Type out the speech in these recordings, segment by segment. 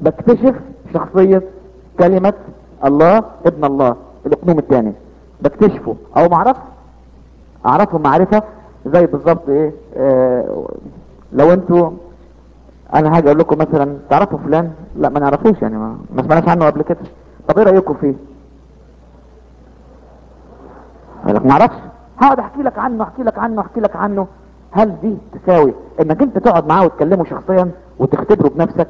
بكتشف شخصية كلمة الله ابن الله الاقنوم الثاني بكتشفه او معرفه اعرفه معرفة زي بالظبط ايه آه لو انتوا انا هاجي اقول لكم مثلا تعرفوا فلان لا ما نعرفوش يعني ما, ما سمعناش عنه قبل كده طب ايه رايكم فيه اقول لك ما اعرفش هقعد احكي لك عنه احكي لك عنه احكي لك عنه هل دي تساوي انك انت تقعد معاه وتكلمه شخصيا وتختبره بنفسك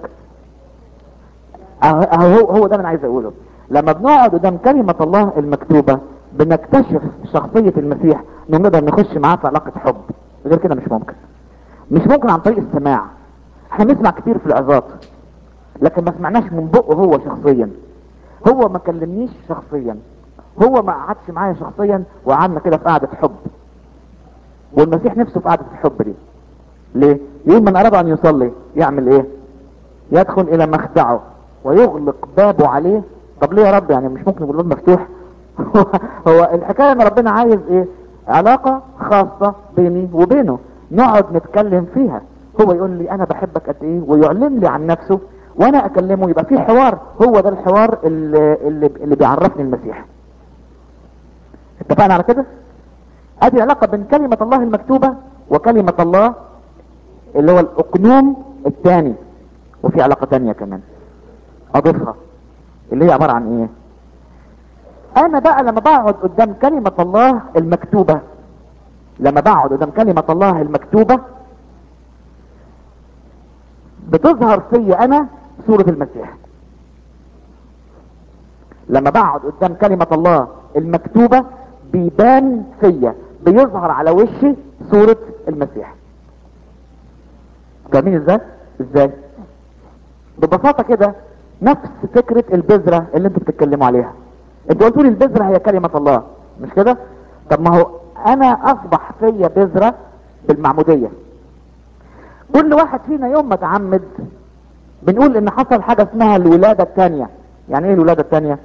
أهو- هو هو ده اللي انا عايز اقوله لما بنقعد قدام كلمة الله المكتوبة بنكتشف شخصية المسيح نقدر نخش معاه في علاقة حب غير كده مش ممكن مش ممكن عن طريق السماع احنا بنسمع كتير في العظات لكن ما سمعناش من بقه هو شخصيا هو ما كلمنيش شخصيا هو ما قعدش معايا شخصيا وقعدنا كده في قعدة حب والمسيح نفسه في قعدة الحب دي ليه يقول من اراد ان يصلي يعمل ايه يدخل الى مخدعه ويغلق بابه عليه طب ليه يا رب يعني مش ممكن يبقى الباب مفتوح هو الحكايه ان ربنا عايز ايه علاقه خاصه بيني وبينه نقعد نتكلم فيها هو يقول لي انا بحبك قد ايه ويعلن لي عن نفسه وانا اكلمه يبقى في حوار هو ده الحوار اللي, اللي, اللي بيعرفني المسيح اتفقنا على كده ادي علاقه بين كلمه الله المكتوبه وكلمه الله اللي هو الاقنوم الثاني وفي علاقه تانية كمان اضيفها اللي هي عباره عن ايه انا بقى لما بقعد قدام كلمه الله المكتوبه لما بقعد قدام كلمه الله المكتوبه بتظهر في انا صوره المسيح لما بقعد قدام كلمه الله المكتوبه بيبان فيا بيظهر على وشي صوره المسيح فاهمين ازاي ازاي ببساطة كده نفس فكرة البذرة اللي انتوا بتتكلموا عليها انتوا قلتوا لي البذرة هي كلمة الله مش كده طب ما هو انا اصبح فيا بذرة بالمعمودية كل واحد فينا يوم ما اتعمد بنقول ان حصل حاجة اسمها الولادة الثانية يعني ايه الولادة الثانية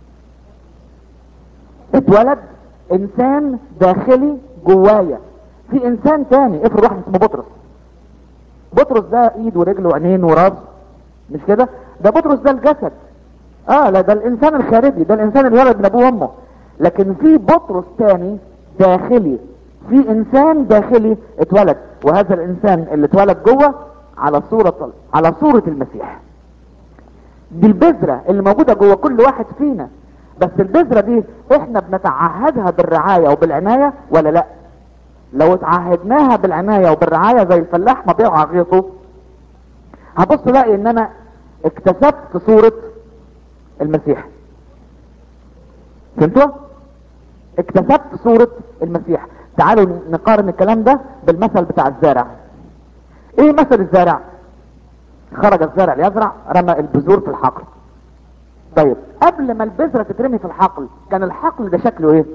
اتولد انسان داخلي جوايا في انسان تاني افرض واحد اسمه بطرس بطرس ده ايد ورجل وعينين وراس مش كده ده بطرس ده الجسد اه لا ده الانسان الخارجي ده الانسان اللي ولد من ابوه وامه لكن في بطرس تاني داخلي في انسان داخلي اتولد وهذا الانسان اللي اتولد جوه على صورة على صورة المسيح دي البذرة اللي موجودة جوه كل واحد فينا بس البذرة دي احنا بنتعهدها بالرعاية وبالعناية ولا لا لو اتعهدناها بالعناية وبالرعاية زي الفلاح ما بيرعى غيطه هبص الاقي ان انا اكتسبت صورة المسيح فهمتوا اكتسبت صورة المسيح تعالوا نقارن الكلام ده بالمثل بتاع الزارع ايه مثل الزارع خرج الزارع ليزرع رمى البذور في الحقل طيب قبل ما البذرة تترمي في الحقل كان الحقل ده شكله ايه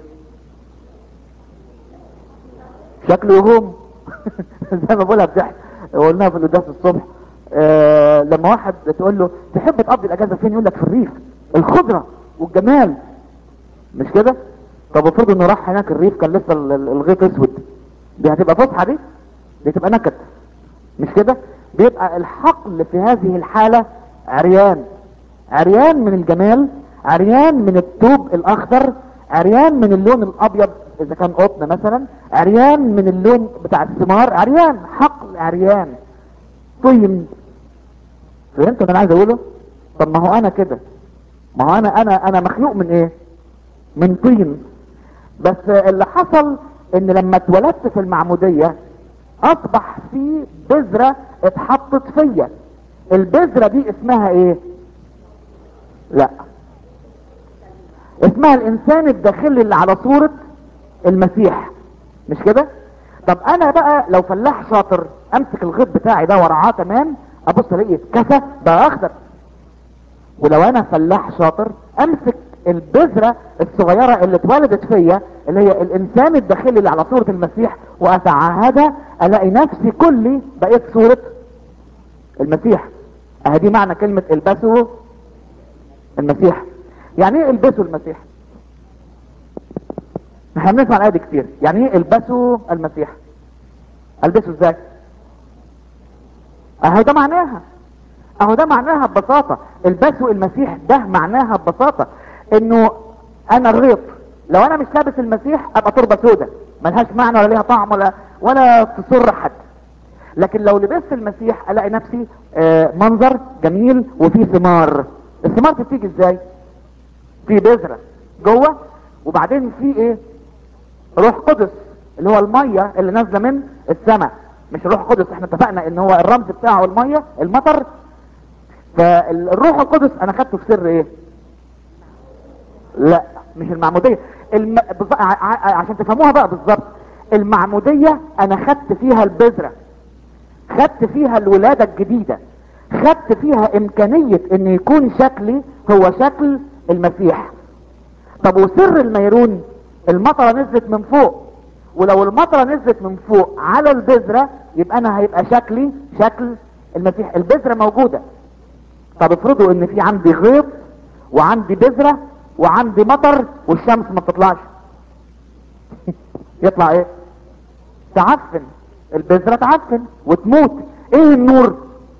شكله يهوم زي ما بقولها بضحك قلناها في القداس الصبح آه لما واحد تقول له تحب تقضي الاجازه فين يقول لك في الريف الخضره والجمال مش كده طب افرض انه راح هناك الريف كان لسه ال- ال- الغيط اسود دي هتبقى فسحه دي دي تبقى نكد مش كده بيبقى الحقل في هذه الحاله عريان عريان من الجمال عريان من الثوب الاخضر عريان من اللون الابيض اذا كان قطن مثلا عريان من اللون بتاع الثمار عريان حقل عريان طين فهمت اللي انا عايز اقوله طب ما هو انا كده ما هو انا انا انا مخلوق من ايه من طين بس اللي حصل ان لما اتولدت في المعمودية اصبح في بذرة اتحطت فيا البذرة دي اسمها ايه لا اسمها الانسان الداخلي اللي على صورة المسيح مش كده طب انا بقى لو فلاح شاطر امسك الغيط بتاعي ده وارعاه تمام ابص الاقي اتكسى بقى اخضر ولو انا فلاح شاطر امسك البذرة الصغيرة اللي اتولدت فيا اللي هي الانسان الداخلي اللي على صورة المسيح واتعهدها الاقي نفسي كلي بقيت صورة المسيح اهدي معنى كلمة البسوا المسيح يعني ايه البسوا المسيح احنا بنسمع الايه دي كتير يعني ايه البسوا المسيح البسوا ازاي اهو ده معناها اهو ده معناها ببساطة البسوا المسيح ده معناها ببساطة انه انا غيط لو انا مش لابس المسيح ابقى تربة سودة ملهاش معنى ولا ليها طعم ولا ولا تسر حد لكن لو لبست المسيح الاقي نفسي آه، منظر جميل وفيه ثمار الثمار دي بتيجي ازاي في بذرة جوه وبعدين في ايه روح قدس اللي هو المية اللي نازلة من السماء مش روح قدس احنا اتفقنا ان هو الرمز بتاعه المية المطر فالروح القدس انا خدته في سر ايه لا مش المعمودية الم... بز... ع... ع... عشان تفهموها بقى بالظبط المعمودية انا خدت فيها البذرة خدت فيها الولادة الجديدة خدت فيها امكانية ان يكون شكلي هو شكل المسيح طب وسر الميرون المطرة نزلت من فوق ولو المطرة نزلت من فوق على البذرة يبقى انا هيبقى شكلي شكل المسيح البذرة موجودة طب افرضوا ان في عندي غيط وعندي بذرة وعندي مطر والشمس ما بتطلعش يطلع ايه تعفن البذرة تعفن وتموت ايه النور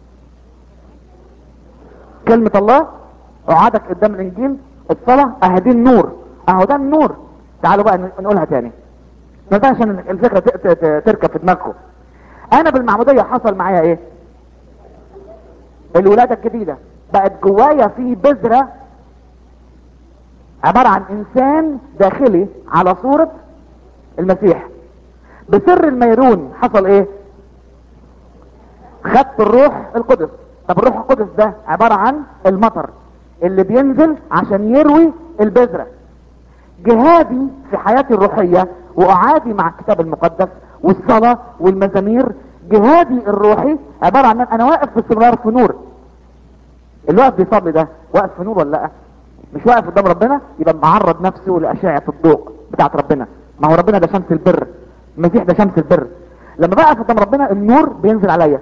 كلمة الله اقعدك قدام الانجيل الصلاة اهدي النور اهو ده النور تعالوا بقى نقولها تاني بس عشان الفكرة ت- ت- ت- تركب في دماغكم انا بالمعمودية حصل معايا ايه الولادة الجديدة بقت جوايا في بذرة عبارة عن انسان داخلي على صورة المسيح بسر الميرون حصل ايه خدت الروح القدس طب الروح القدس ده عبارة عن المطر اللي بينزل عشان يروي البذرة جهادي في حياتي الروحية وقعادي مع الكتاب المقدس والصلاة والمزامير جهادي الروحي عبارة عن انا واقف باستمرار في نور اللي واقف بيصلي ده واقف في نور ولا لا مش واقف قدام ربنا يبقى معرض نفسه لأشعة الضوء بتاعت ربنا ما هو ربنا ده شمس البر المسيح ده شمس البر لما بقف قدام ربنا النور بينزل عليا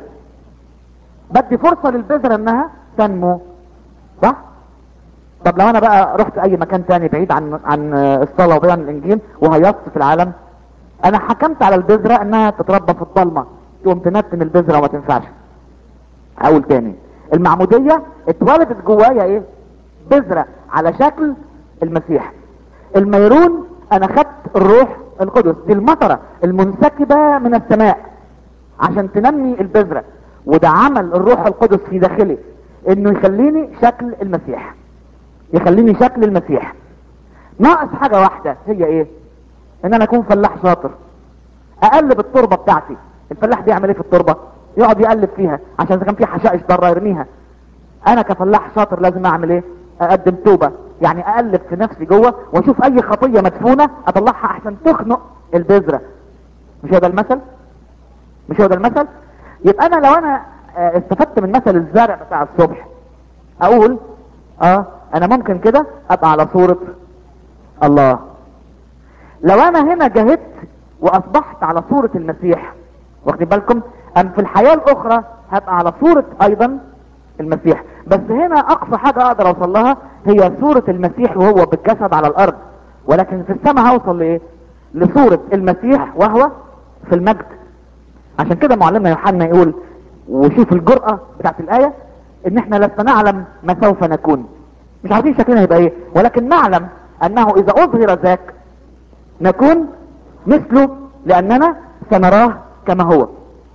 بدي فرصة للبذرة انها تنمو صح طب لو انا بقى رحت اي مكان تاني بعيد عن عن الصلاة وبعيد عن الانجيل وهيصت في العالم انا حكمت على البذرة انها تتربى في الضلمة تقوم تنتن البذرة وما تنفعش اقول تاني المعمودية اتولدت جوايا ايه بذرة على شكل المسيح الميرون انا خدت الروح القدس دي المطرة المنسكبة من السماء عشان تنمي البذرة وده عمل الروح القدس في داخلي انه يخليني شكل المسيح يخليني شكل المسيح ناقص حاجة واحدة هي ايه ان انا اكون فلاح شاطر اقلب التربة بتاعتي الفلاح بيعمل ايه في التربة يقعد يقلب فيها عشان اذا كان في حشائش بره يرميها انا كفلاح شاطر لازم اعمل ايه اقدم توبة يعني اقلب في نفسي جوه واشوف اي خطية مدفونة اطلعها احسن تخنق البذرة مش هو ده المثل مش هو ده المثل يبقى انا لو انا آه، استفدت من مثل الزرع بتاع الصبح اقول اه انا ممكن كده ابقى على صورة الله لو انا هنا جهدت واصبحت على صورة المسيح واخدين بالكم ام في الحياة الاخرى هبقى على صورة ايضا المسيح بس هنا اقصى حاجة اقدر اوصل لها هي صورة المسيح وهو بالجسد على الارض ولكن في السماء هوصل لايه لصورة المسيح وهو في المجد عشان كده معلمنا يوحنا يقول وشوف الجرأة بتاعت الآية ان احنا لسنا نعلم ما سوف نكون مش عارفين شكلنا هيبقى ايه ولكن نعلم انه اذا اظهر ذاك نكون مثله لاننا سنراه كما هو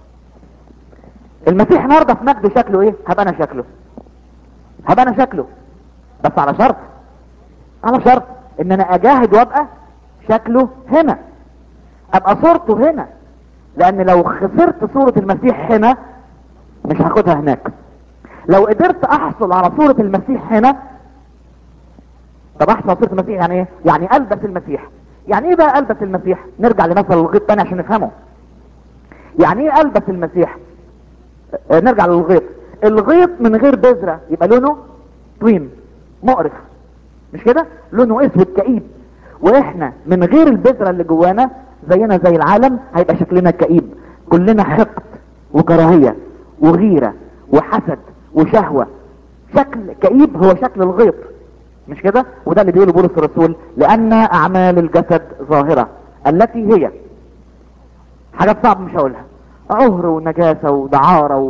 المسيح النهارده في مجد شكله ايه هبقى انا شكله هبقى انا شكله بس على شرط على شرط ان انا اجاهد وابقى شكله هنا ابقى صورته هنا لان لو خسرت صورة المسيح هنا مش هاخدها هناك لو قدرت احصل على صورة المسيح هنا طب احصل على صورة المسيح يعني ايه يعني البس المسيح يعني ايه بقى البس المسيح نرجع لمثل الغيط تاني عشان نفهمه يعني ايه البس المسيح آه، نرجع للغيط الغيط من غير بذرة يبقى لونه طين مقرف مش كده لونه اسود كئيب واحنا من غير البذرة اللي جوانا زينا زي العالم هيبقى شكلنا كئيب كلنا حقد وكراهية وغيرة وحسد وشهوة شكل كئيب هو شكل الغيط مش كده وده اللي بيقوله بولس الرسول لان اعمال الجسد ظاهرة التي هي حاجات صعبة مش هقولها عهر ونجاسة ودعارة و...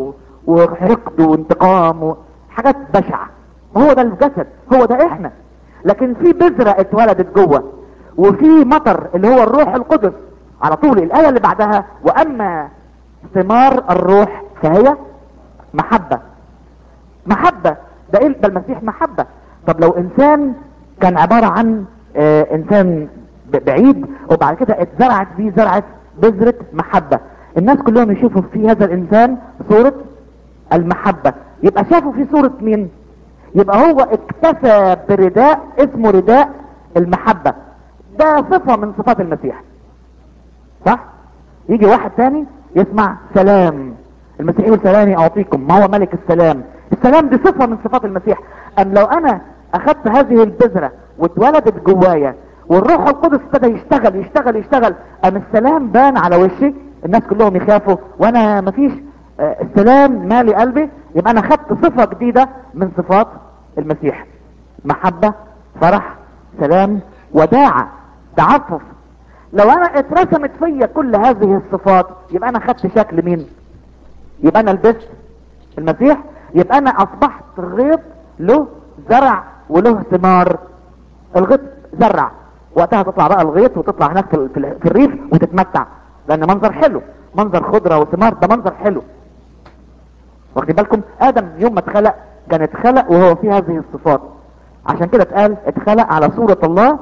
وحقد وانتقام وحاجات بشعة هو ده الجسد هو ده احنا لكن في بذرة اتولدت جوه وفي مطر اللي هو الروح القدس على طول الآية اللي بعدها وأما ثمار الروح فهي محبة محبة ده ايه ده المسيح محبة طب لو انسان كان عبارة عن اه انسان ب- بعيد وبعد كده اتزرعت فيه زرعة بذرة محبة الناس كلهم يشوفوا في هذا الانسان صورة المحبة يبقى شافوا في صورة مين يبقى هو اكتفى برداء اسمه رداء المحبة ده صفة من صفات المسيح صح يجي واحد تاني يسمع سلام المسيح يقول سلامي اعطيكم ما هو ملك السلام السلام دي صفة من صفات المسيح ام لو انا اخدت هذه البذرة واتولدت جوايا والروح القدس ابتدى يشتغل يشتغل يشتغل ام السلام بان على وشي الناس كلهم يخافوا وانا مفيش آه، السلام مالي قلبي يبقى انا خدت صفة جديدة من صفات المسيح محبة فرح سلام وداعة تعفف لو انا اترسمت فيا كل هذه الصفات يبقى انا خدت شكل مين يبقى انا لبست المسيح يبقى انا اصبحت غيط له زرع وله ثمار الغيط زرع وقتها تطلع بقى الغيط وتطلع هناك في, في, في الريف وتتمتع لان منظر حلو منظر خضرة وثمار ده منظر حلو واخدين بالكم ادم يوم ما اتخلق كان اتخلق وهو فيه هذه الصفات عشان كده اتقال اتخلق على صورة الله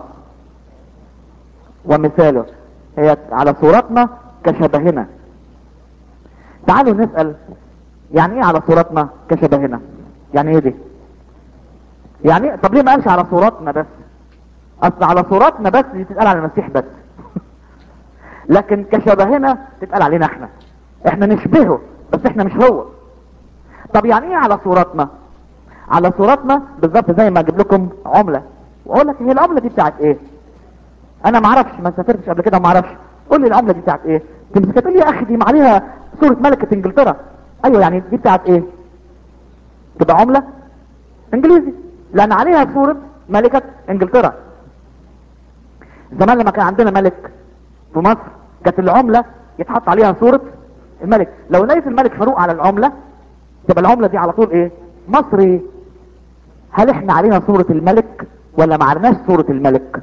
ومثاله هي على صورتنا كشبهنا تعالوا نسأل يعني ايه على صورتنا كشبهنا يعني ايه دي يعني إيه؟ طب ليه ما قالش على صورتنا بس اصل على صورتنا بس دي تتقال على المسيح بس لكن كشبهنا تتقال علينا احنا احنا نشبهه بس احنا مش هو طب يعني ايه على صورتنا على صورتنا بالظبط زي ما اجيب لكم عملة واقول لك هي العملة دي بتاعت ايه انا ما اعرفش ما سافرتش قبل كده ما اعرفش قول لي العملة دي بتاعت ايه تمسك تقول لي يا اخي دي عليها صورة ملكة انجلترا ايوه يعني دي بتاعت ايه تبقى عملة انجليزي لان عليها صورة ملكة انجلترا زمان لما كان عندنا ملك في مصر كانت العملة يتحط عليها صورة الملك لو لقيت الملك فاروق على العملة تبقى العملة دي على طول ايه مصري هل احنا علينا صورة الملك ولا ما عليناش صورة الملك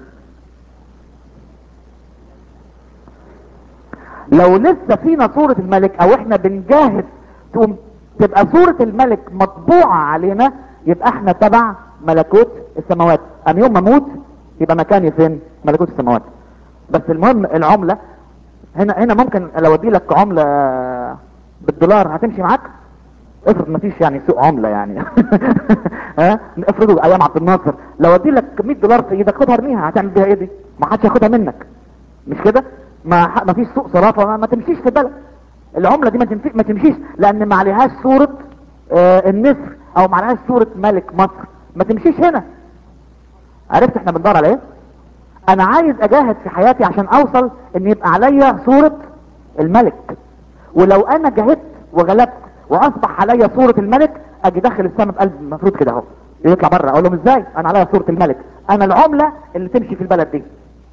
لو لسه فينا صورة الملك او احنا بنجاهد تقوم تبقى صورة الملك مطبوعة علينا يبقى احنا تبع ملكوت السماوات ام يوم ما اموت يبقى مكاني فين ملكوت السماوات بس المهم العملة هنا هنا ممكن لو ادي لك عملة بالدولار هتمشي معاك افرض مفيش يعني سوق عملة يعني ها افرضوا ايام عبد الناصر لو ادي لك 100 دولار في ايدك خدها ارميها هتعمل بيها ايه دي ما حدش ياخدها منك مش كده ما ح- ما فيش سوق صرافة ما, ما تمشيش في البلد العملة دي ما, تمشي ما تمشيش لان ما عليهاش صورة آه النسر او ما عليهاش صورة ملك مصر ما تمشيش هنا عرفت احنا بندور على ايه انا عايز اجاهد في حياتي عشان اوصل ان يبقى عليا صورة الملك ولو انا جاهدت وغلبت واصبح عليا صورة الملك اجي داخل السما بقلب المفروض كده اهو يطلع بره اقول لهم ازاي انا عليا صورة الملك انا العملة اللي تمشي في البلد دي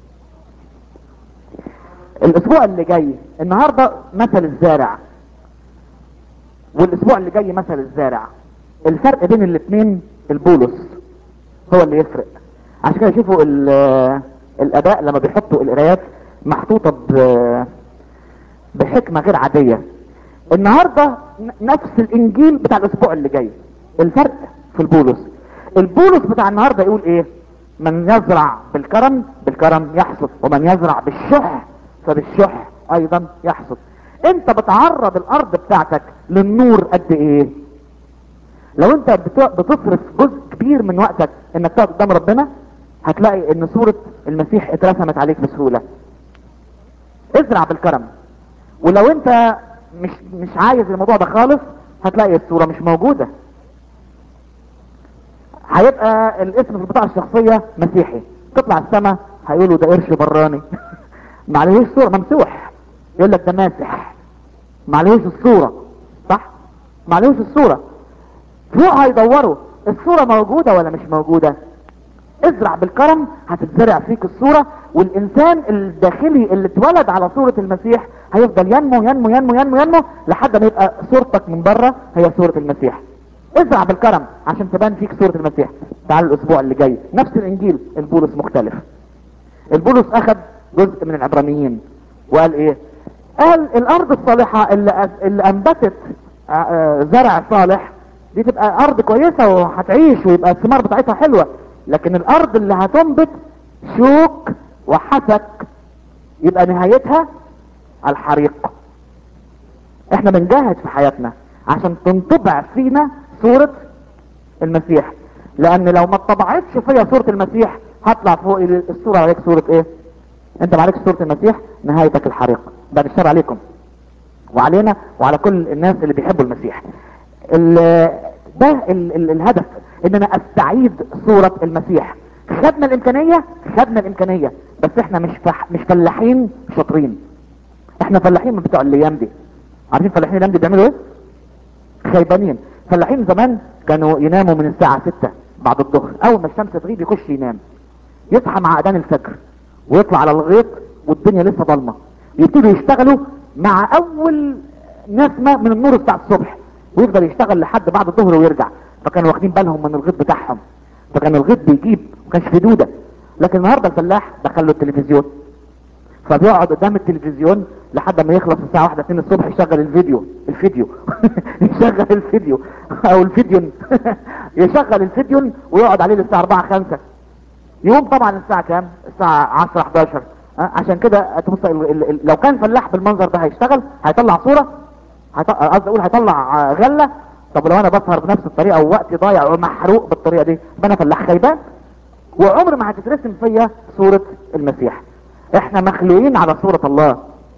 الاسبوع اللي جاي النهاردة مثل الزارع والاسبوع اللي جاي مثل الزارع الفرق بين الاثنين البولس هو اللي يفرق عشان كده شوفوا ال- الاباء لما بيحطوا القرايات محطوطة ب- بحكمة غير عادية النهاردة ن- نفس الانجيل بتاع الاسبوع اللي جاي الفرق في البولس البولس بتاع النهاردة يقول ايه من يزرع بالكرم بالكرم يحصد ومن يزرع بالشح فبالشح ايضا يحصد انت بتعرض الارض بتاعتك للنور قد ايه لو انت بت- بتصرف جزء كبير من وقتك انك تقعد قدام ربنا هتلاقي ان صورة المسيح اترسمت عليك بسهولة ازرع بالكرم ولو انت مش مش عايز الموضوع ده خالص هتلاقي الصورة مش موجودة هيبقى الاسم في البطاقة الشخصية مسيحي تطلع السما هيقولوا ده قرش براني معلهوش صورة ممسوح يقول لك ده ماسح معلهوش الصورة صح معلهوش الصورة فوق هيدوروا الصورة موجودة ولا مش موجودة ازرع بالكرم هتتزرع فيك الصورة والانسان الداخلي اللي اتولد على صورة المسيح هيفضل ينمو ينمو ينمو ينمو ينمو لحد ما يبقى صورتك من بره هي صورة المسيح ازرع بالكرم عشان تبان فيك صورة المسيح تعال الاسبوع اللي جاي نفس الانجيل البولس مختلف البولس اخذ جزء من العبرانيين وقال ايه قال الارض الصالحة اللي, اللي انبتت آه، آه، زرع صالح دي تبقى ارض كويسة وهتعيش ويبقى الثمار بتاعتها حلوة لكن الارض اللي هتنبت شوك وحسك يبقى نهايتها الحريق احنا بنجاهد في حياتنا عشان تنطبع فينا صورة المسيح لان لو ما اتطبعتش فيا صورة المسيح هطلع فوق الصورة عليك صورة ايه انت معلك صورة المسيح نهايتك الحريق بعد الشر عليكم وعلينا وعلى كل الناس اللي بيحبوا المسيح ال- ده ال ال الهدف ان انا استعيد صورة المسيح خدنا الامكانية خدنا الامكانية بس احنا مش فح مش فلاحين شاطرين احنا فلاحين من بتوع الايام دي عارفين فلاحين الايام دي بيعملوا ايه خيبانين فلاحين زمان كانوا يناموا من الساعة 6 بعد الظهر اول ما الشمس تغيب يخش ينام يصحى مع اذان الفجر ويطلع على الغيط والدنيا لسه ضلمه يبتدوا يشتغلوا مع اول نسمه من النور بتاع الصبح ويفضل يشتغل لحد بعد الظهر ويرجع فكانوا واخدين بالهم من الغيط بتاعهم فكان الغيط بيجيب ما كانش في دوده لكن النهارده الفلاح دخل له التلفزيون فبيقعد قدام التلفزيون لحد ما يخلص الساعه 1 2 الصبح يشغل الفيديو الفيديو يشغل الفيديو او الفيديو يشغل الفيديو ويقعد عليه للساعه 4 5 يقوم طبعا الساعة كام الساعة 10 11 أه؟ عشان كده تبص ال- ال- ال- لو كان فلاح بالمنظر ده هيشتغل هيطلع صورة هيط- قصدي اقول هيطلع آه، غلة طب لو انا بسهر بنفس الطريقة ووقتي ضايع ومحروق بالطريقة دي يبقى انا فلاح خيبان وعمر ما هتترسم فيا صورة المسيح احنا مخلوقين على صورة الله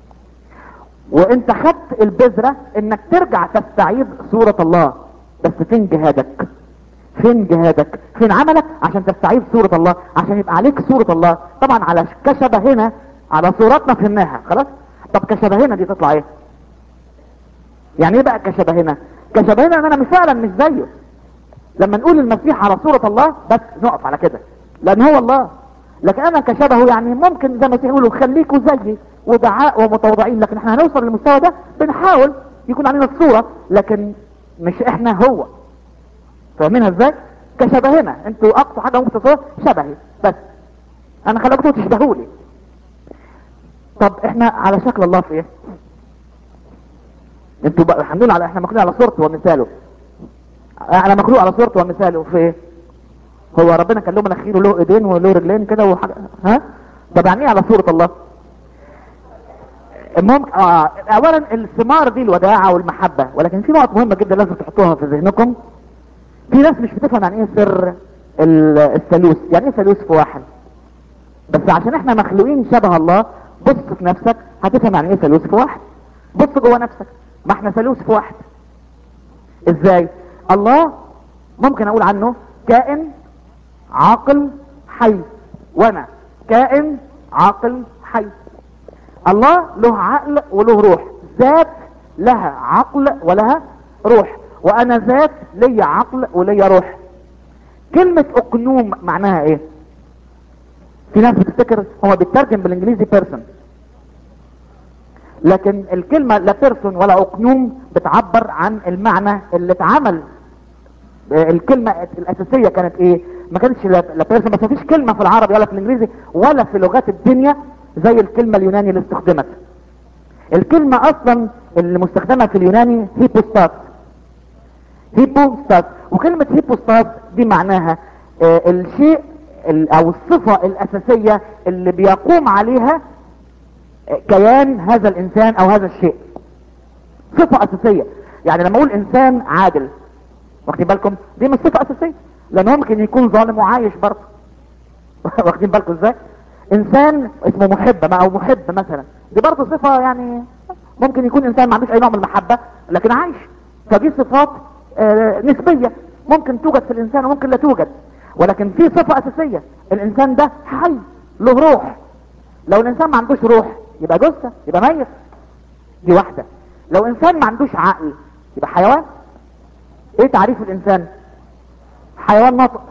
وانت خدت البذرة انك ترجع تستعيد صورة الله بس فين جهادك فين جهادك فين عملك عشان تستعيد صورة الله عشان يبقى عليك صورة الله طبعا على كشبه هنا على صورتنا فهمناها خلاص طب كشبه هنا دي تطلع ايه يعني ايه بقى كشبه هنا كشبه هنا ان انا مش فعلا مش زيه لما نقول المسيح على صورة الله بس نقف على كده لان هو الله لكن انا كشبهه يعني ممكن زي ما تقولوا خليكوا زيي ودعاء ومتواضعين لكن احنا هنوصل للمستوى ده بنحاول يكون علينا الصورة لكن مش احنا هو فاهمينها ازاي كشبهنا انتوا اقصى حاجه ممكن تصورها شبهي بس انا خلقته تشبهولي طب احنا على شكل الله في ايه انتوا بقى هنقول على احنا مخلوق على صورته ومثاله انا مخلوق على صورته ومثاله في ايه هو ربنا كان له مناخير وله ايدين وله رجلين كده وحاجه ها طب يعني ايه على صوره الله المهم آه اولا الثمار دي الوداعه والمحبه ولكن في نقط مهمه جدا لازم تحطوها في ذهنكم في ناس مش بتفهم يعني ايه سر ال- الثالوث يعني ايه ثالوث في واحد بس عشان احنا مخلوقين شبه الله بص في نفسك هتفهم يعني ايه ثالوث في واحد بص جوه نفسك ما احنا ثالوث في واحد ازاي الله ممكن اقول عنه كائن عاقل حي وانا كائن عاقل حي الله له عقل وله روح ذات لها عقل ولها روح وانا ذات ليا عقل وليا روح كلمة اقنوم معناها ايه في ناس بتفتكر هو بيترجم بالانجليزي بيرسون لكن الكلمة لا بيرسون ولا اقنوم بتعبر عن المعنى اللي اتعمل آه، الكلمة الاساسية كانت ايه ما كانتش لا لا بيرسون بس مفيش كلمة في العربي ولا في الانجليزي ولا في لغات الدنيا زي الكلمة اليوناني اللي استخدمت الكلمة اصلا اللي مستخدمة في اليوناني هيبوستاس هيبوستاس وكلمة هيبوستاس دي معناها آه، الشيء ال- او الصفة الاساسية اللي بيقوم عليها آه، كيان هذا الانسان او هذا الشيء صفة اساسية يعني لما اقول انسان عادل واخدين بالكم دي مش صفة اساسية لان ممكن يكون ظالم وعايش برضه واخدين بالكم ازاي انسان اسمه محب او محب مثلا دي برضه صفة يعني ممكن يكون انسان ما عندوش اي نوع من المحبة لكن عايش فدي صفات آه، نسبية ممكن توجد في الانسان وممكن لا توجد ولكن في صفة اساسية الانسان ده حي له روح لو الانسان ما عندوش روح يبقى جثة يبقى ميت دي واحدة لو انسان ما عندوش عقل يبقى حيوان ايه تعريف الانسان حيوان ناطق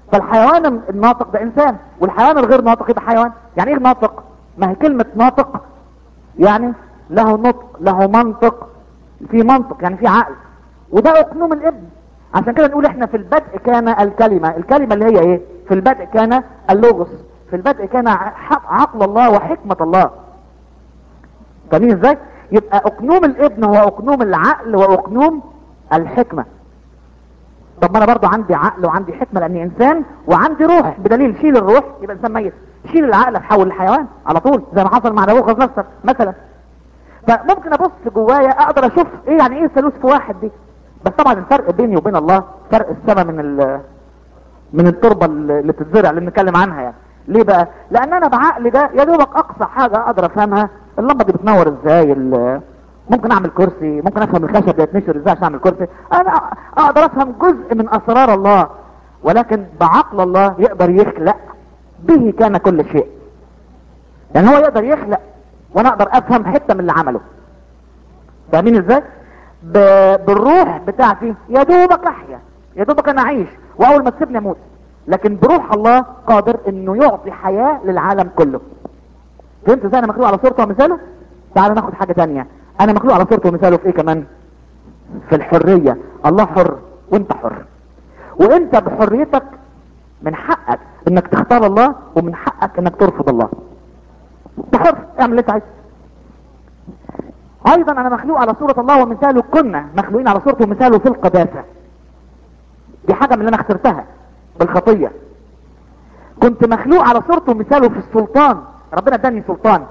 فالحيوان الناطق ده انسان والحيوان الغير ناطق يبقى حيوان يعني ايه ناطق ما هي كلمة ناطق يعني له نطق له منطق في منطق يعني في عقل وده اقنوم الابن عشان كده نقول احنا في البدء كان الكلمة الكلمة اللي هي ايه في البدء كان اللغز في البدء كان عقل الله وحكمة الله فاهمين ازاي يبقى اقنوم الابن هو اقنوم العقل واقنوم الحكمة طب ما انا برضو عندي عقل وعندي حكمة لاني انسان وعندي روح بدليل شيل الروح يبقى انسان ميت شيل العقل تحول لحيوان على طول زي ما حصل مع نبوخذ نصر مثلا فممكن ابص جوايا اقدر اشوف ايه يعني ايه ثالوث في واحد دي بس طبعا الفرق بيني وبين الله فرق السماء من ال من التربة اللي بتتزرع اللي بنتكلم عنها يعني ليه بقى لان انا بعقلي ده يا دوبك اقصى حاجة اقدر افهمها اللمبة دي بتنور ازاي ممكن اعمل كرسي ممكن افهم الخشب يتنشر ازاي عشان اعمل كرسي انا اقدر افهم جزء من اسرار الله ولكن بعقل الله يقدر يخلق به كان كل شيء يعني هو يقدر يخلق وانا اقدر افهم حتة من اللي عمله فاهمين ازاي بالروح بتاعتي يا دوبك احيا يا دوبك انا اعيش واول ما تسيبني اموت لكن بروح الله قادر انه يعطي حياة للعالم كله فهمت ازاي انا مخلوق على صورته ومثاله تعال ناخد حاجة تانية انا مخلوق على صورته ومثاله في ايه كمان في الحرية الله حر وانت حر وانت بحريتك من حقك انك تختار الله ومن حقك انك ترفض الله انت حر اعمل اللي انت عايزه ايضا انا مخلوق على صورة الله ومثاله كنا مخلوقين على صورته ومثاله في القداسة دي حاجة من اللي انا خسرتها بالخطية كنت مخلوق على صورته ومثاله في السلطان ربنا اداني سلطان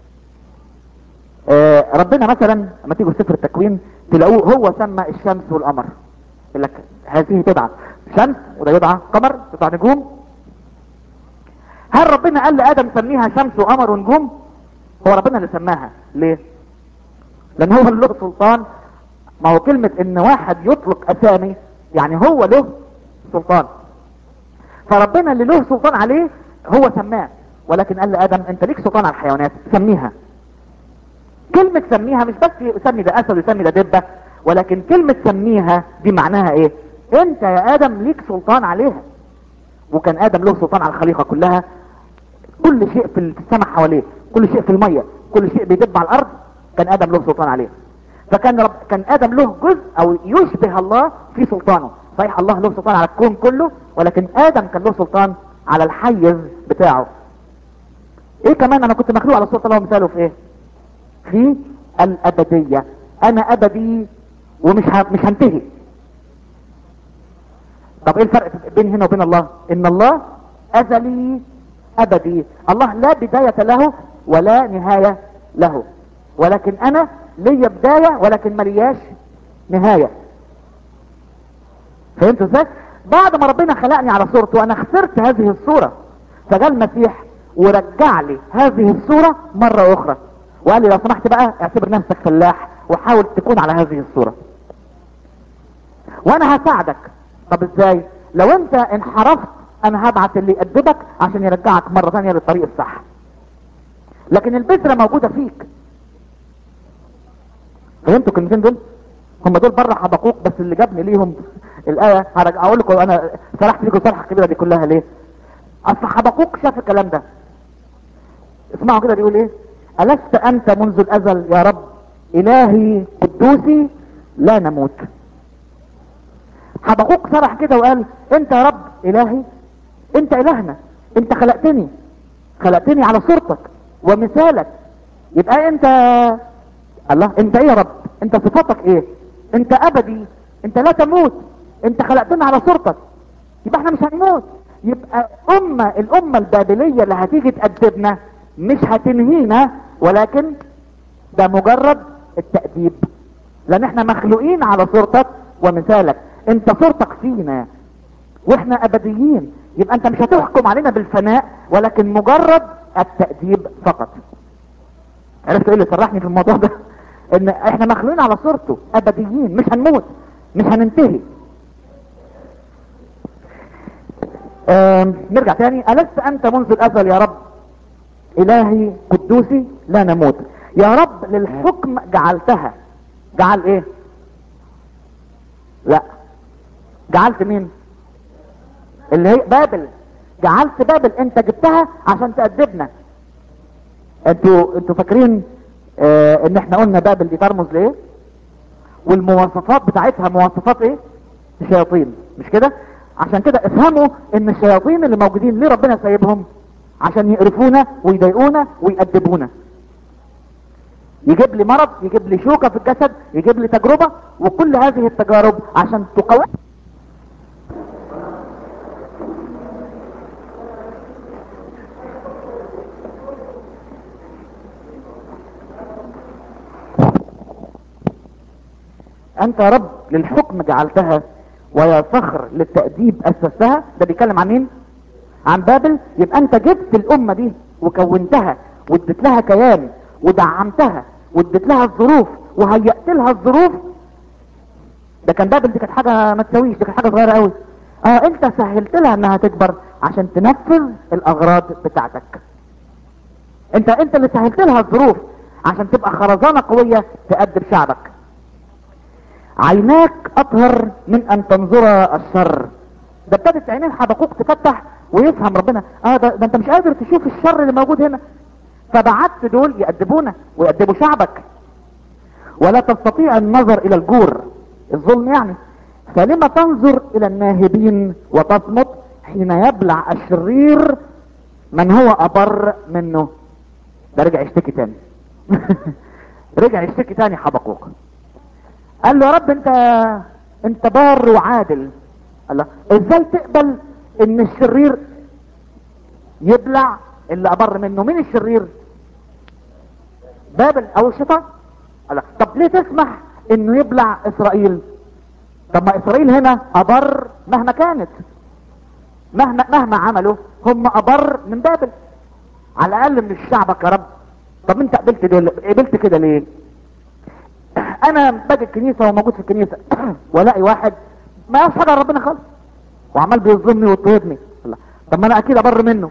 آه ربنا مثلا لما تيجوا سفر التكوين تلاقوه هو سمى الشمس والقمر يقول لك هذه تدعى شمس وده يدعى قمر تدعى نجوم هل ربنا قال لادم سميها شمس وقمر ونجوم هو ربنا اللي سماها ليه لان هو اللي له سلطان ما هو كلمة ان واحد يطلق اسامي يعني هو له سلطان فربنا اللي له سلطان عليه هو سماه ولكن قال لادم انت ليك سلطان على الحيوانات سميها كلمة سميها مش بس يسمي ده اسد ويسمي ده دبة ولكن كلمة سميها دي معناها ايه انت يا ادم ليك سلطان عليها وكان ادم له سلطان على الخليقة كلها كل شيء في السماء حواليه كل شيء في المية كل شيء بيدب على الارض كان ادم له سلطان عليه فكان رب كان ادم له جزء او يشبه الله في سلطانه صحيح الله له سلطان على الكون كله ولكن ادم كان له سلطان على الحيز بتاعه ايه كمان انا كنت مخلوق على صورة الله ومثاله في ايه في الابدية انا ابدي ومش ه... مش هنتهي طب ايه الفرق بين هنا وبين الله ان الله ازلي ابدي الله لا بداية له ولا نهاية له ولكن انا ليا بداية ولكن ملياش نهاية فهمت ازاي بعد ما ربنا خلقني على صورته انا خسرت هذه الصورة فجاء المسيح ورجع لي هذه الصورة مرة اخرى وقال لي لو سمحت بقى اعتبر نفسك فلاح وحاول تكون على هذه الصورة وانا هساعدك طب ازاي لو انت انحرفت انا هبعت اللي يأدبك عشان يرجعك مرة ثانية للطريق الصح لكن البذرة موجودة فيك فهمتوا الكلمتين دول هم دول بره حبقوق بس اللي جابني ليهم الآية هرجع اقول لكم انا سرحت لكم الصرحة الكبيرة دي كلها ليه اصل حبقوق شاف الكلام ده اسمعوا كده بيقول ايه ألست أنت منذ الأزل يا رب إلهي قدوسي لا نموت حبقوق سرح كده وقال انت يا رب إلهي انت إلهنا انت خلقتني خلقتني على صورتك ومثالك يبقى انت الله انت ايه يا رب انت صفاتك ايه انت ابدي انت لا تموت انت خلقتنا على صورتك يبقى احنا مش هنموت يبقى امة الامة البابلية اللي هتيجي تأدبنا مش هتنهينا ولكن ده مجرد التأديب لان احنا مخلوقين على صورتك ومثالك انت صورتك فينا واحنا ابديين يبقى انت مش هتحكم علينا بالفناء ولكن مجرد التأديب فقط عرفت ايه اللي صرحني في الموضوع ده ان احنا مخلوقين على صورته ابديين مش هنموت مش هننتهي نرجع تاني ألست أنت منذ الأزل يا رب إلهي قدوسي لا نموت يا رب للحكم جعلتها جعل إيه لا جعلت مين اللي هي بابل جعلت بابل انت جبتها عشان تأدبنا انتوا انتوا فاكرين اه ان احنا قلنا بابل دي ترمز لايه والمواصفات بتاعتها مواصفات ايه الشياطين مش كده عشان كده افهموا ان الشياطين اللي موجودين ليه ربنا سايبهم عشان يقرفونا ويضايقونا ويأدبونا يجيب لي مرض يجيب لي شوكة في الجسد يجيب لي تجربة وكل هذه التجارب عشان تقوي انت يا رب للحكم جعلتها ويا صخر للتأديب اسستها ده بيتكلم عن مين عن بابل يبقى انت جبت الامة دي وكونتها واديت لها كيان ودعمتها واديت لها الظروف وهيأت لها الظروف ده كان بابل دي كانت حاجة ما تسويش دي كانت حاجة صغيرة قوي اه انت سهلت لها انها تكبر عشان تنفذ الاغراض بتاعتك انت انت اللي سهلت لها الظروف عشان تبقى خرزانة قوية تأدب شعبك عيناك اطهر من ان تنظر الشر ده ابتدت عينين حبقوق تفتح ويفهم ربنا اه ده, ده انت مش قادر تشوف الشر اللي موجود هنا فبعت دول يأدبونا ويأدبوا شعبك ولا تستطيع النظر الى الجور الظلم يعني فلما تنظر الى الناهبين وتصمت حين يبلع الشرير من هو ابر منه ده رجع يشتكي تاني رجع يشتكي تاني حبقوق قال له يا رب انت انت بار وعادل الله ازاي تقبل ان الشرير يبلع اللي ابر منه مين الشرير بابل او الشيطان الله طب ليه تسمح انه يبلع اسرائيل طب ما اسرائيل هنا ابر مهما كانت مهما مهما عملوا هم ابر من بابل على الاقل من شعبك يا رب طب انت قبلت دول قبلت كده ليه انا باجي الكنيسه وموجود في الكنيسه والاقي واحد ما يعرفش حاجه عن ربنا خالص وعمال بيظلمني ويضطهدني الله طب ما انا اكيد ابر منه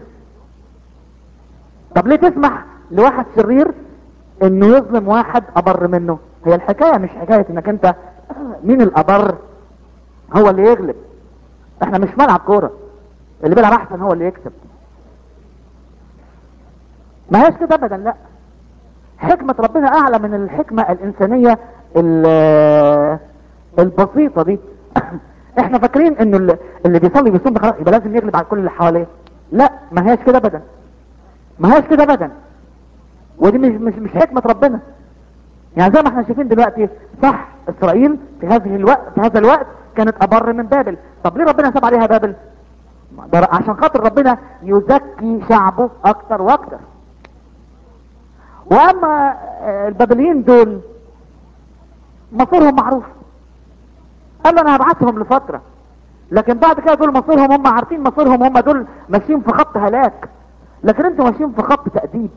طب ليه تسمح لواحد شرير انه يظلم واحد ابر منه هي الحكايه مش حكايه انك انت مين الابر هو اللي يغلب احنا مش ملعب كوره اللي بيلعب احسن هو اللي يكسب ما هيش كده ابدا لا حكمة ربنا اعلى من الحكمة الانسانية البسيطة دي احنا فاكرين انه اللي بيصلي بيصوم ده خلاص يبقى لازم يغلب على كل اللي حواليه لا ما هيش كده ابدا ما هيش كده ابدا ودي مش مش مش حكمة ربنا يعني زي ما احنا شايفين دلوقتي صح اسرائيل في هذه الوقت في هذا الوقت كانت ابر من بابل طب ليه ربنا ساب عليها بابل عشان خاطر ربنا يزكي شعبه اكتر واكتر واما البابليين دول مصيرهم معروف قال له انا هبعتهم لفترة لكن بعد كده دول مصيرهم هم عارفين مصيرهم هم دول ماشيين في خط هلاك لكن انتوا ماشيين في خط تأديب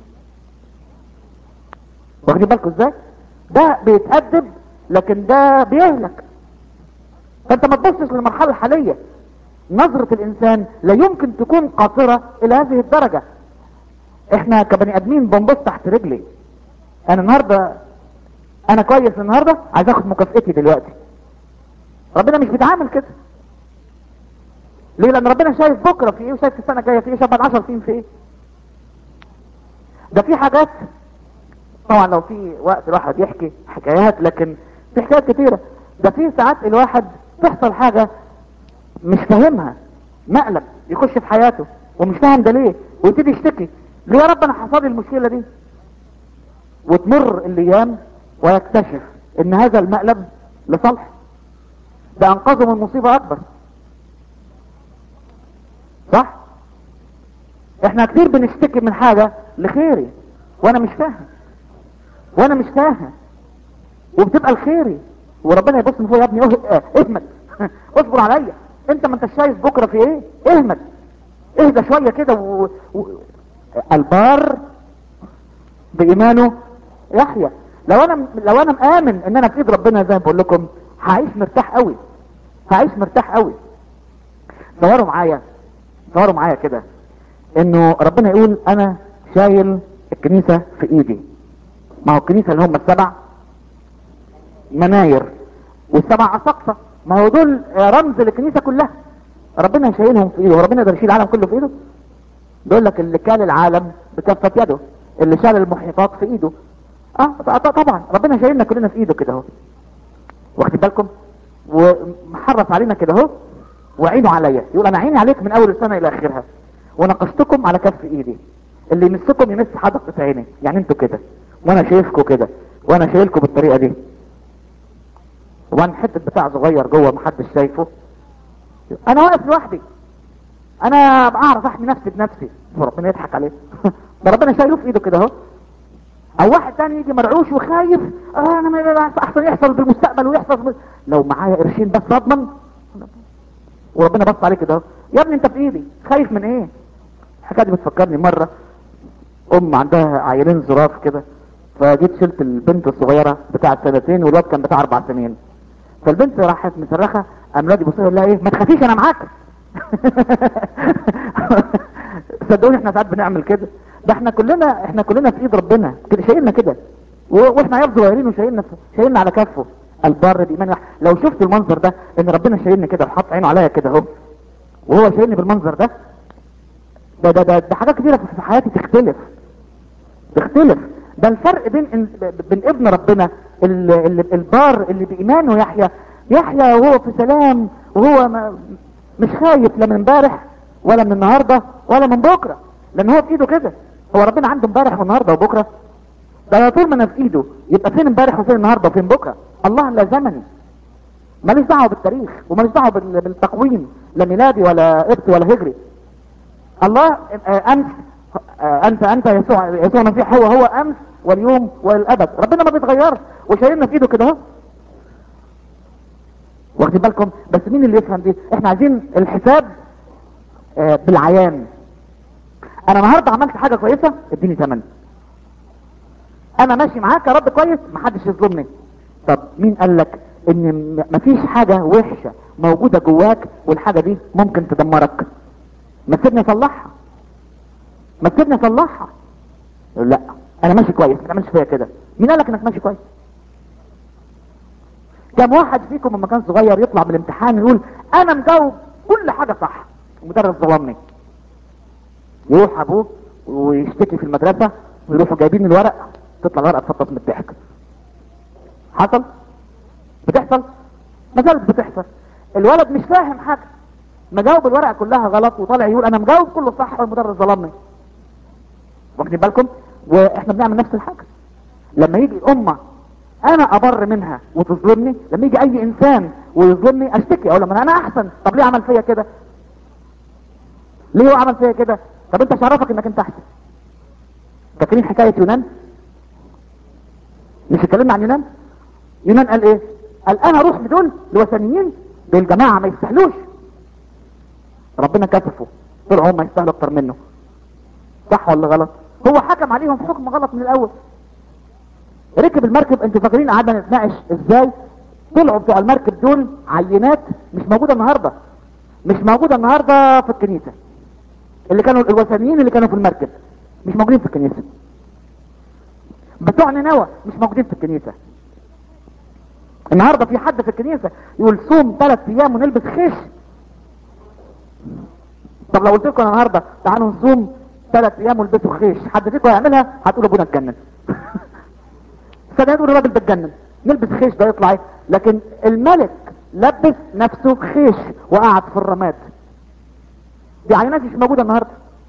واخدين بالكم ازاي ده بيتأدب لكن ده بيهلك فانت ما تبصش للمرحلة الحالية نظرة الانسان لا يمكن تكون قاصرة الى هذه الدرجة احنا كبني ادمين بنبص تحت رجلي انا النهاردة انا كويس النهاردة عايز اخد مكافئتي دلوقتي ربنا مش بيتعامل كده ليه لان ربنا شايف بكرة في ايه وشايف السنة الجاية في ايه شايف بعد 10 سنين في ايه ده في حاجات طبعا لو في وقت الواحد يحكي حكايات لكن في حكايات كتيرة ده في ساعات الواحد تحصل حاجة مش فاهمها مقلب يخش في حياته ومش فاهم ده ليه ويبتدي يشتكي ليه يا رب انا حصل لي المشكلة دي وتمر الايام ويكتشف ان هذا المقلب لصالح ده انقذه من مصيبة اكبر صح احنا كتير بنشتكي من حاجة لخيري وانا مش فاهم وانا مش فاهم وبتبقى الخيري وربنا يبص من فوق يا ابني اه اهمد اصبر عليا انت ما انت شايف بكرة في ايه اهمد اهدى شوية كده و... و... البار بايمانه يحيى لو انا لو انا مآمن ان انا في ايد ربنا زي ما بقول لكم هعيش مرتاح قوي هعيش مرتاح قوي تصوروا معايا تصوروا معايا كده انه ربنا يقول انا شايل الكنيسة في ايدي ما هو الكنيسة اللي هم السبع مناير والسبع اساقفة ما هو دول رمز للكنيسة كلها ربنا شايلهم في ايده وربنا يقدر يشيل العالم كله في ايده بيقول لك اللي كان العالم بكفة يده اللي شال المحيطات في ايده اه ط- ط- طبعا ربنا شايلنا كلنا في ايده كده اهو واخد بالكم ومحرف علينا كده اهو وعينه عليا يقول انا عيني عليك من اول السنه الى اخرها ونقشتكم على كف ايدي اللي يمسكم يمس حدقة عيني يعني انتوا كده وانا شايفكم كده وانا شايلكم بالطريقه دي وانا حته بتاع صغير جوه محدش شايفه انا واقف لوحدي انا بعرف احمي نفسي بنفسي وربنا يضحك عليه ده ربنا شايله في ايده كده اهو او واحد تاني يجي مرعوش وخايف آه انا ما احسن يحصل بالمستقبل ويحصل بال... لو معايا قرشين بس اضمن وربنا بص عليك كده اهو يا ابني انت في ايدي خايف من ايه الحكايه دي بتفكرني مره ام عندها عيلين ظراف كده فجيت شلت البنت الصغيره بتاعت سنتين والواد كان بتاع اربع سنين فالبنت راحت مصرخه قام الواد يبص لها ايه ما تخافيش انا معاك صدقوني احنا ساعات بنعمل كده ده احنا كلنا احنا كلنا في ايد ربنا كده شايلنا كده و- واحنا عيال صغيرين وشايلنا شايلنا على كفه البر بايمان واحد. لو شفت المنظر ده ان ربنا شايلني كده وحط عينه عليا كده اهو وهو شايلني بالمنظر ده ده ده ده, ده حاجات كتيره في حياتي تختلف تختلف ده الفرق بين إن- بين ابن ربنا ال- ال- البار اللي بايمانه يحيى يحيى وهو في سلام وهو ما مش خايف لا من امبارح ولا من النهارده ولا من بكره لان هو في ايده كده هو ربنا عنده امبارح والنهارده وبكره ده على طول ما انا في ايده يبقى فين امبارح وفين النهارده وفين بكره الله لا زمني ماليش دعوه بالتاريخ وماليش دعوه بال- بالتقويم لا ميلادي ولا قبطي ولا هجري الله آه، امس آه، انت انت يسوع يسوع المسيح هو هو امس واليوم والابد ربنا ما بيتغيرش وشايلنا في ايده كده اهو واخدين بالكم بس مين اللي يفهم دي احنا عايزين الحساب آه، بالعيان انا النهارده عملت حاجه كويسه اديني ثمن انا ماشي معاك يا رب كويس محدش يظلمني طب مين قال لك ان م- مفيش حاجه وحشه موجوده جواك والحاجه دي ممكن تدمرك ما تسيبني اصلحها ما تسيبني اصلحها يقول لا انا ماشي كويس ما تعملش فيا كده مين قال لك انك ماشي كويس كم واحد فيكم لما كان صغير يطلع من الامتحان يقول انا مجاوب كل حاجه صح المدرس ظلمني يروح ابوه ويشتكي في المدرسه ويروحوا جايبين الورق تطلع الورقه تفطس من الضحك حصل بتحصل ما زالت بتحصل الولد مش فاهم حاجه مجاوب الورقه كلها غلط وطالع يقول انا مجاوب كله صح والمدرس ظلمني واخدين بالكم واحنا بنعمل نفس الحاجه لما يجي امه انا ابر منها وتظلمني لما يجي اي انسان ويظلمني اشتكي اقول له ما انا احسن طب ليه عمل فيا كده ليه هو عمل فيا كده طب انت شرفك انك انت احسن فاكرين حكايه يونان مش اتكلمنا عن يونان يونان قال ايه قال انا اروح لدول الوثنيين دول جماعه ما يستاهلوش ربنا كتفه طلعوا هم يستاهلوا اكتر منه صح ولا غلط هو حكم عليهم حكم غلط من الاول ركب المركب انتوا فاكرين قعدنا نتناقش ازاي طلعوا بتوع المركب دول عينات مش موجوده النهارده مش موجوده النهارده في الكنيسه اللي كانوا الوثنيين اللي كانوا في المركب مش موجودين في الكنيسه بتوع نينوى مش موجودين في الكنيسه النهارده في حد في الكنيسه يقول صوم ثلاث ايام ونلبس خيش طب لو قلت لكم النهارده تعالوا نصوم ثلاث ايام ولبسوا خيش حد فيكم هيعملها هتقولوا ابونا اتجنن فده يقول الراجل ده اتجنن نلبس خيش ده يطلع ايه لكن الملك لبس نفسه خيش وقعد في الرماد دي عينات مش موجوده النهارده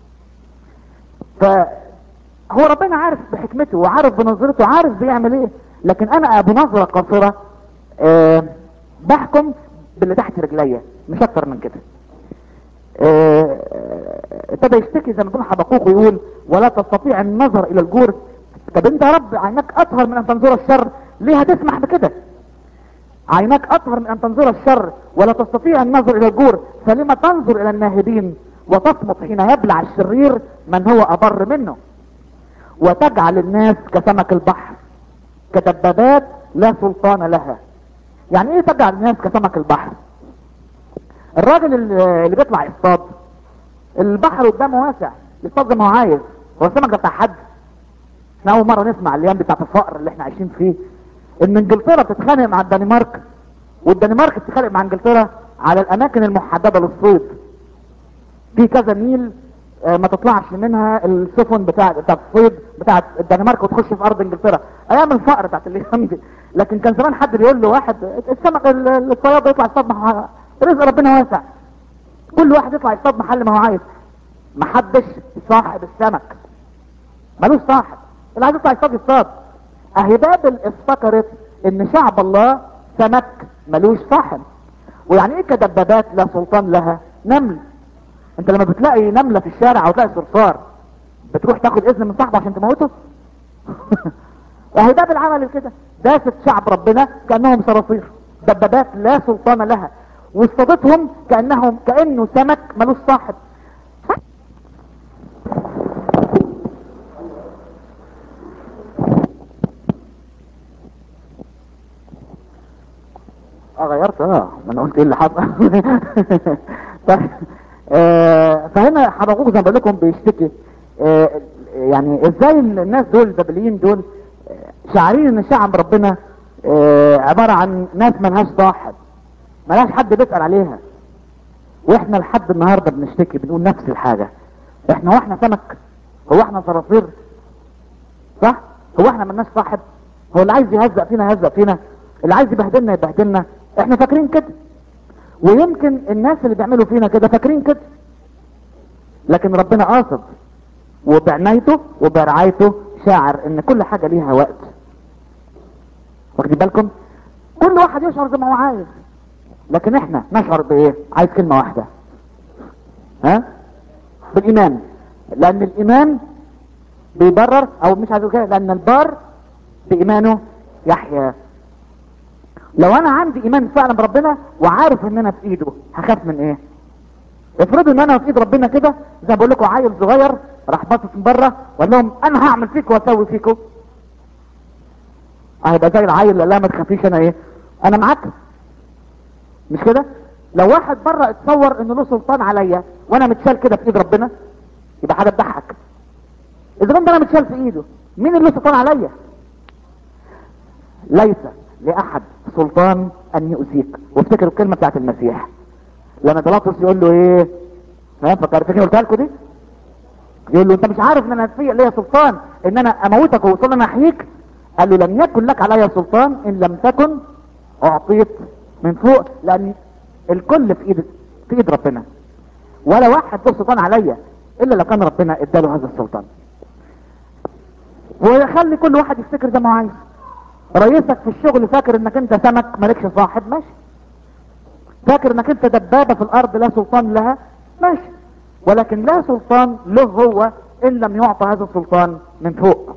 فهو ربنا عارف بحكمته وعارف بنظرته عارف بيعمل ايه لكن انا بنظره قاصره أه بحكم باللي تحت رجليا مش اكتر من كده آه، ابتدى يشتكي زي ما بيقول حبقوق ويقول ولا تستطيع النظر الى الجور طب انت يا رب عينك اطهر من ان تنظر الشر ليه هتسمح بكده عينك اطهر من ان تنظر الشر ولا تستطيع النظر الى الجور فلما تنظر الى الناهبين وتصمت حين يبلع الشرير من هو ابر منه وتجعل الناس كسمك البحر كدبابات لا سلطان لها يعني ايه تجعل الناس كسمك البحر الراجل اللي اللي بيطلع يصطاد البحر قدامه واسع يصطاد زي ما هو عايز هو السمك ده بتاع حد احنا اول مره نسمع الايام دي بتاعت الفقر اللي احنا عايشين فيه ان انجلترا بتتخانق مع الدنمارك والدنمارك بتتخانق مع انجلترا على الاماكن المحددة للصيد في كذا ميل آه، ما تطلعش منها السفن بتاع بتاع الصيد بتاعت الدنمارك وتخش في ارض انجلترا ايام الفقر بتاعت الايام دي لكن كان زمان حد بيقول له واحد السمك ال- ال- الصياد يطلع يصطاد مع- رزق ربنا واسع كل واحد يطلع يصطاد محل ما هو عايز محدش صاحب السمك ملوش صاحب اللي عايز يطلع يصطاد يصطاد اهي بابل افتكرت ان شعب الله سمك ملوش صاحب ويعني ايه كدبابات لا سلطان لها نمل انت لما بتلاقي نملة في الشارع او تلاقي صرصار بتروح تاخد اذن من صاحبه عشان تموته اهي بابل عمل كده داست شعب ربنا كانهم صراصير دبابات لا سلطان لها واصطادتهم كانهم كانه سمك ملوش صاحب اه غيرت اه ما انا قلت ايه اللي حصل طيب آه فهنا حضرتك زي ما بقول لكم بيشتكي آه يعني ازاي الناس دول البابليين دول آه، شاعرين ان شعب ربنا آه عبارة عن ناس ملهاش صاحب ملهاش حد بيسأل عليها واحنا لحد النهاردة بنشتكي بنقول نفس الحاجة احنا هو احنا سمك هو احنا صراصير صح هو احنا ملناش صاحب هو اللي عايز يهزق فينا يهزق فينا اللي عايز يبهدلنا يبهدلنا احنا فاكرين كده ويمكن الناس اللي بيعملوا فينا كده فاكرين كده لكن ربنا قاصد وبعنايته وبرعايته شاعر ان كل حاجة ليها وقت واخدين بالكم كل واحد يشعر زي ما هو عايز لكن احنا نشعر بايه عايز كلمة واحدة ها بالايمان لان الايمان بيبرر او مش عايز أقول كده لان البار بايمانه يحيا لو انا عندي ايمان فعلا بربنا وعارف ان انا في ايده هخاف من ايه افرضوا ان انا في ايد ربنا كده زي ما بقول لكم عيل صغير راح باصص من بره وقال لهم انا هعمل فيكم واسوي فيكم هيبقى زي العيل اللي قال لها ما تخافيش انا ايه انا معاك مش كده لو واحد بره اتصور انه له سلطان عليا وانا متشال كده في ايد ربنا يبقى حاجه تضحك اذا كنت انا متشال في ايده مين اللي له سلطان عليا ليس لاحد سلطان ان يؤذيك وافتكروا الكلمه بتاعت المسيح لما بيلاطس يقول له ايه ها فكرت فاكر قلتها لكم دي يقول له انت مش عارف ان انا في ليا سلطان ان انا اموتك ووصل انا احييك قال له لم يكن لك علي سلطان ان لم تكن اعطيت من فوق لان الكل في ايد في ايد ربنا ولا واحد له سلطان عليا الا لو كان ربنا اداله هذا السلطان ويخلي كل واحد يفتكر زي ما هو عايز رئيسك في الشغل فاكر انك انت سمك مالكش صاحب ماشي فاكر انك انت دبابة في الارض لا سلطان لها ماشي ولكن لا سلطان له هو ان لم يعطى هذا السلطان من فوق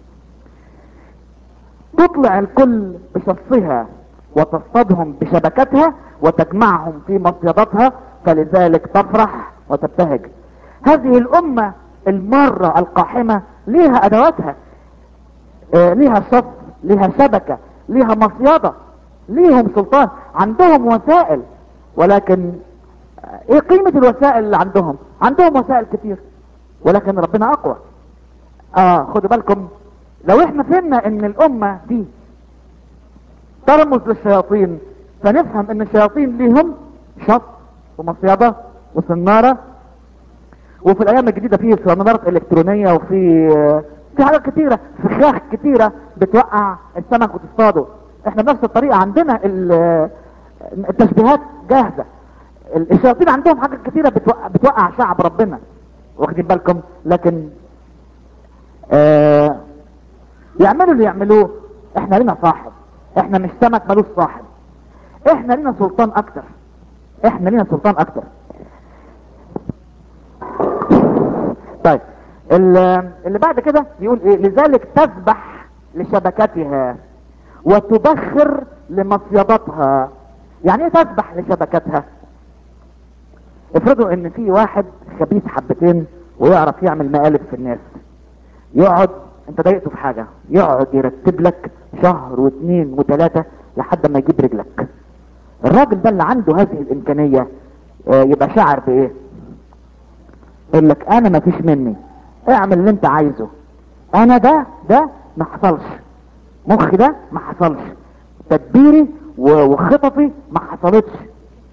تطلع الكل بشصها وتصطادهم بشبكتها وتجمعهم في مصيدتها فلذلك تفرح وتبتهج هذه الامة المارة القاحمة ليها ادواتها آه ليها شط ليها شبكة ليها مصيدة ليهم سلطان عندهم وسائل ولكن آه، ايه قيمة الوسائل اللي عندهم عندهم وسائل كتير ولكن ربنا اقوى اه خدوا بالكم لو احنا فهمنا ان الامة دي ترمز للشياطين فنفهم ان الشياطين ليهم شط ومصيدة وسنارة وفي الايام الجديدة في سنارات الكترونية وفي في حاجات كتيرة فخاخ كتيرة بتوقع السمك وتصطاده احنا بنفس الطريقة عندنا ال- التشبيهات جاهزة ال- الشياطين عندهم حاجات كتيرة بتوقع, بتوقع شعب ربنا واخدين بالكم لكن آه يعملوا اللي يعملوه احنا لنا صاحب احنا مش سمك ملوش صاحب احنا لنا سلطان اكتر احنا لنا سلطان اكتر طيب ال- اللي بعد كده يقول ايه لذلك تسبح لشبكتها وتبخر لمصيدتها يعني ايه تسبح لشبكتها افرضوا ان في واحد خبيث حبتين ويعرف يعمل مقالب في الناس يقعد انت ضايقته في حاجة يقعد يرتب لك شهر واثنين وثلاثة لحد ما يجيب رجلك الراجل ده اللي عنده هذه الامكانية آه، يبقى شاعر بايه يقول لك انا ما فيش مني اعمل اللي انت عايزه انا ده ده ما حصلش مخي ده ما حصلش تدبيري و- وخططي ما حصلتش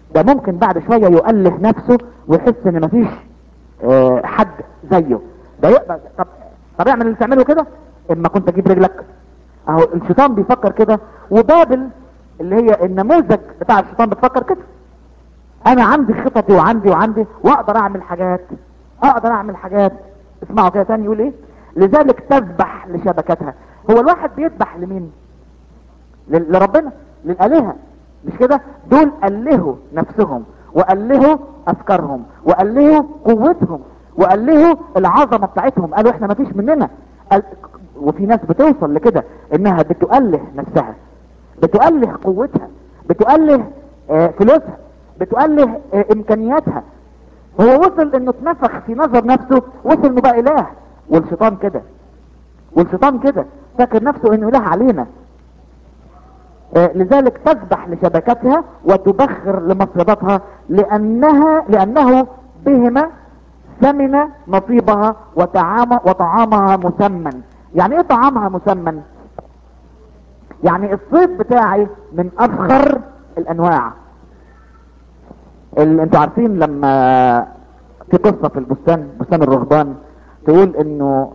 ده ممكن بعد شوية يؤله نفسه ويحس ان مفيش آه، حد زيه ده يقبل طب طب اعمل اللي تعمله كده اما كنت اجيب رجلك اهو الشيطان بيفكر كده وبابل اللي هي النموذج بتاع الشيطان بتفكر كده انا عندي خططي وعندي وعندي واقدر اعمل حاجات اقدر اعمل حاجات اسمعوا كده تاني يقول ايه لذلك تذبح لشبكتها هو الواحد بيذبح لمين لل- لربنا للآلهة مش كده دول ألهوا نفسهم وألهوا أفكارهم وألهوا قوتهم وألهوا العظمة بتاعتهم قالوا احنا مفيش مننا قال- وفي ناس بتوصل لكده انها بتؤله نفسها بتؤله قوتها بتؤله آه، فلوسها بتؤله آه، امكانياتها هو وصل انه اتنفخ في نظر نفسه وصل انه بقى اله والشيطان كده والشيطان كده فاكر نفسه انه اله علينا آه، لذلك تذبح لشبكتها وتبخر لمصيدتها لانها لانه بهما ثمن نصيبها وطعام وطعامها مسمن يعني ايه طعامها مسمن يعني الصيد بتاعي من افخر الانواع ال... انتوا عارفين لما في قصة في البستان بستان الرهبان تقول انه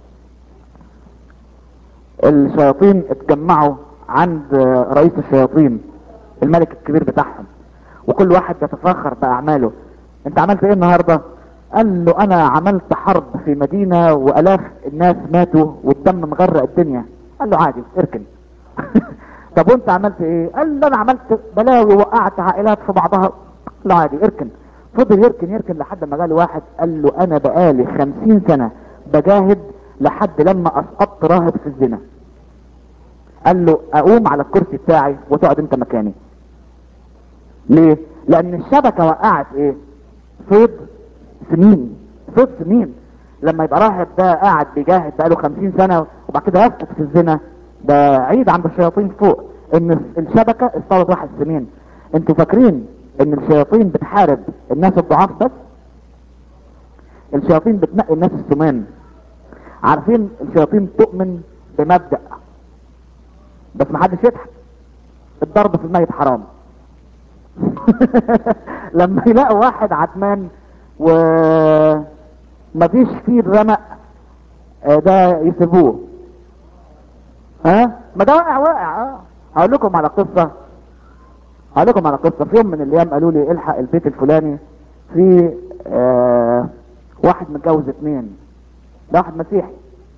الشياطين اتجمعوا عند رئيس الشياطين الملك الكبير بتاعهم وكل واحد يتفاخر باعماله انت عملت ايه النهارده قال له انا عملت حرب في مدينة والاف الناس ماتوا والدم مغرق الدنيا قال له عادي اركن طب وانت عملت ايه قال له انا عملت بلاوي وقعت عائلات في بعضها قال له عادي اركن فضل يركن يركن لحد ما جاله واحد قال له انا بقالي خمسين سنة بجاهد لحد لما اسقطت راهب في الزنا قال له اقوم على الكرسي بتاعي وتقعد انت مكاني ليه لان الشبكة وقعت ايه صيد سنين صيد سنين لما يبقى راهب ده قاعد بيجاهد بقاله خمسين سنة وبعد كده يسقط في الزنا ده عيد عند الشياطين فوق ان الشبكة اصطادت واحد سنين انتوا فاكرين ان الشياطين بتحارب الناس الضعاف بس الشياطين بتنقي الناس السمان عارفين الشياطين تؤمن بمبدأ بس محدش يضحك الضرب في الميت حرام لما يلاقوا واحد عتمان و مفيش فيه الرمق آه، ده يسيبوه ها ما ده واقع واقع اه هقول لكم على قصة هقول لكم على قصة في يوم من الايام قالوا لي الحق البيت الفلاني في آه واحد متجوز اتنين ده واحد مسيحي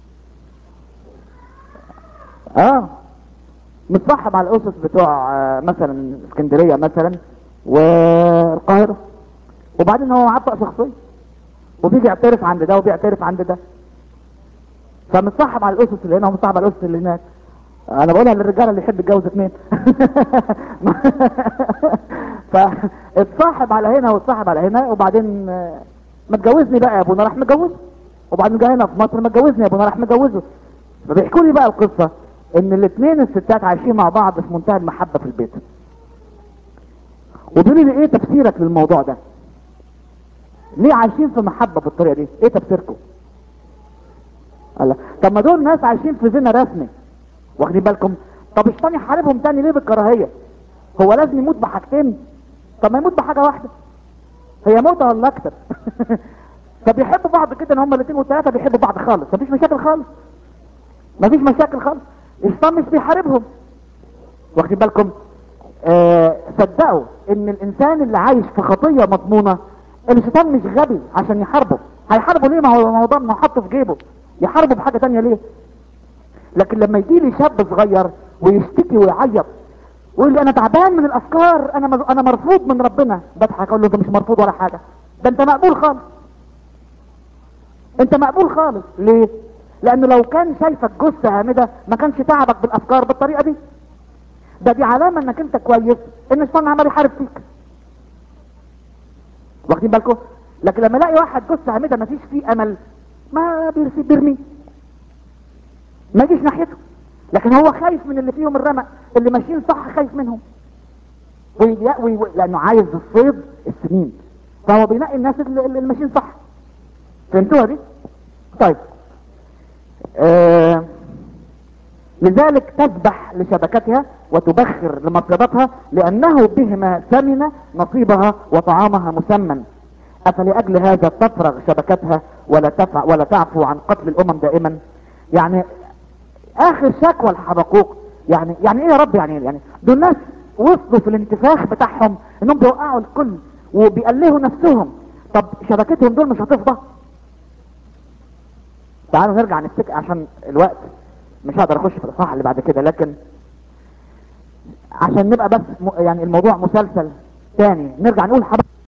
اه متصاحب على الاسس بتوع آه مثلا اسكندرية مثلا والقاهرة وبعدين هو معاه بطاقة شخصية وبيجي يعترف عند ده وبيعترف عند ده فمتصاحب على الاسس اللي هنا ومتصاحب على الاسس اللي هناك انا بقولها للرجاله اللي يحب يتجوز اتنين فاتصاحب على هنا واتصاحب على هنا وبعدين آه، ما تجوزني بقى يا ابونا راح متجوزه وبعدين جاي هنا في مصر ما تجوزني يا ابونا راح متجوزه فبيحكوا لي بقى القصه ان الاثنين الستات عايشين مع بعض في منتهى المحبه في البيت وبيقولوا لي ايه تفسيرك للموضوع ده ليه عايشين في محبه بالطريقه دي ايه تفسيركم الله طب ما دول ناس عايشين في زنا رسمي واخدين بالكم طب الشيطان يحاربهم تاني ليه بالكراهيه هو لازم يموت بحاجتين طب ما يموت بحاجه واحده هي موتة ولا اكتر فبيحبوا بعض كده ان هما الاثنين والثلاثه بيحبوا بعض خالص مفيش مشاكل خالص مفيش مشاكل خالص الشيطان مش بيحاربهم واخدين بالكم آه صدقوا ان الانسان اللي عايش في خطيه مضمونه الشيطان مش غبي عشان يحاربه هيحاربه ليه ما هو ما هو ضامن حاطه في جيبه يحاربه بحاجه تانية ليه لكن لما يجي لي شاب صغير ويشتكي ويعيط ويقول لي انا تعبان من الافكار انا مز- انا مرفوض من ربنا بضحك اقول له انت مش مرفوض ولا حاجه ده انت مقبول خالص انت مقبول خالص ليه لانه لو كان شايفك جثه هامده ما كانش تعبك بالافكار بالطريقه دي ده دي علامه انك انت كويس ان الشيطان عمال يحارب فيك واخدين بالكم لكن لما الاقي واحد جثه هامده ما فيش فيه امل ما بيرسي بيرميه ما يجيش ناحيته لكن هو خايف من اللي فيهم الرمق اللي ماشيين صح خايف منهم وي... وي... لانه عايز الصيد السنين فهو بينقي الناس اللي, اللي ماشيين صح فهمتوها دي طيب آه... لذلك تسبح لشبكتها وتبخر لمصيدتها لانه بهما ثمن نصيبها وطعامها مسمن افلاجل هذا تفرغ شبكتها ولا تفع ولا تعفو عن قتل الامم دائما يعني اخر شكوى لحبقوق يعني يعني ايه يا رب يعني يعني دول ناس وصلوا في الانتفاخ بتاعهم انهم بيوقعوا الكل وبيألهوا نفسهم طب شبكتهم دول مش هتفضى تعالوا نرجع نفتكر عشان الوقت مش هقدر اخش في الاصحاح اللي بعد كده لكن عشان نبقى بس م... يعني الموضوع مسلسل تاني نرجع نقول حبق